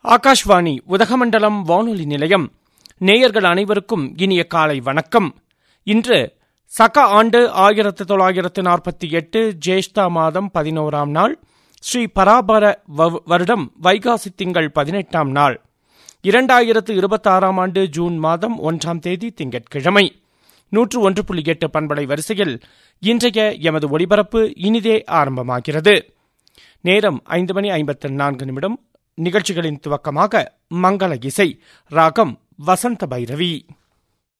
ஆகாஷ்வாணி உதகமண்டலம் வானொலி நிலையம் நேயர்கள் அனைவருக்கும் இனிய காலை வணக்கம் இன்று சக ஆண்டு ஆயிரத்து தொள்ளாயிரத்து நாற்பத்தி எட்டு ஜேஷ்டா மாதம் பதினோராம் நாள் ஸ்ரீ பராபர வ- வருடம் வைகாசி திங்கள் பதினெட்டாம் நாள் இரண்டாயிரத்து இருபத்தாறாம் ஆண்டு ஜூன் மாதம் ஒன்றாம் தேதி திங்கட்கிழமை நூற்று ஒன்று புள்ளி எட்டு பண்பலை வரிசையில் இன்றைய எமது ஒலிபரப்பு இனிதே ஆரம்பமாகிறது நேரம் ஐந்து மணி ஐம்பத்து நான்கு நிமிடம் நிகழ்ச்சிகளின் துவக்கமாக மங்கள இசை ராகம் வசந்த பைரவி